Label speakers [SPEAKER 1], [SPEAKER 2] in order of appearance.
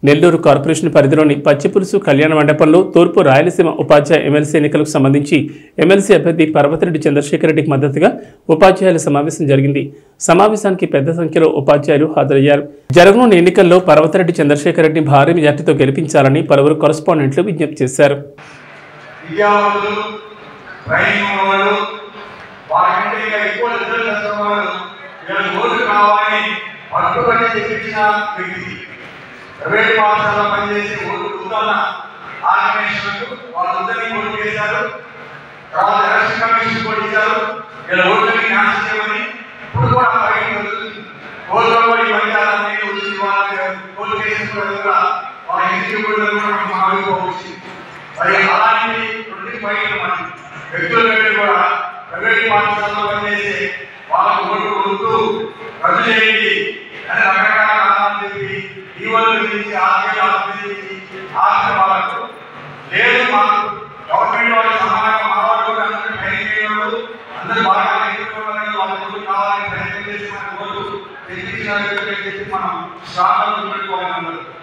[SPEAKER 1] Nellore corporation పరిధిలోని పచ్చిపులుసు కళ్యాణ మండపంలో తూర్పు రాయలసీమ ఉపాధ్యాయ ఎమ్మెల్సీ ఎన్నికలకు సంబంధించి ఎమ్మెల్సీ అభ్యర్థి పర్వతిరెడ్డి చంద్రశేఖర్ రెడ్డికి మద్దతుగా ఉపాధ్యాయుల సమావేశం జరిగింది సమావేశానికి పెద్ద సంఖ్యలో ఉపాధ్యాయులు హాజరయ్యారు జరగనున్న ఎన్నికల్లో పర్వతిరెడ్డి చంద్రశేఖర్ రెడ్డి భారీ మెజార్టీతో గెలిపించాలని పలువురు కరస్పాండెంట్లు విజ్ఞప్తి చేశారు
[SPEAKER 2] విద్యావంతులు ట్రైనింగ్ ఉన్నవాళ్ళు వాళ్ళకంటే ఇంకా ఎక్కువ రిజల్ట్ వచ్చిన వాళ్ళు వీళ్ళకి ఓటు కావాలని పట్టుబట్టి తెప్పించిన వ్యక్తి ప్రైవేట్ పాఠశాలలో పనిచేసి ఓటు ఉందన్న ఆర్గనైజేషన్కు వాళ్ళందరినీ ఓటు చేశారు తర్వాత ఎలక్షన్ కమిషన్ కూడా ఇచ్చారు వీళ్ళ ఓట్లని నాశనం చేయమని ఇప్పుడు కూడా బయట వస్తుంది ఓట్లు కూడా ఈ మధ్యాహ్నం వచ్చి వాళ్ళకి ఓటు వేసిన కూడా వాళ్ళ ఇంటికి కూడా మనం ఆగిపోవచ్చు మరి అలాంటి రెండు పైన మన వ్యక్తులు పెట్టి కూడా ప్రైవేట్ పాఠశాలలో పనిచేసి వాళ్ళకు ఓటు వద్దు రద్దు చేయండి అని రకరకాల కారణాలు చెప్పి ఈవోల గురించి ఆర్థిక గురించి ఆర్థిక వాళ్ళకు లేదు మాకు గవర్నమెంట్ వాళ్ళకి సమానంగా మా వాళ్ళు కూడా అందరూ ట్రైనింగ్ అయ్యేవాళ్ళు అందరూ బాగా నేర్చుకోవాలని వాళ్ళ ఓటు కావాలని ప్రయత్నం చేసి మన ఓటు తెప్పించిన చెప్పి మనం స్ట్రాంగ్ పెట్టుకోవాలి అందరూ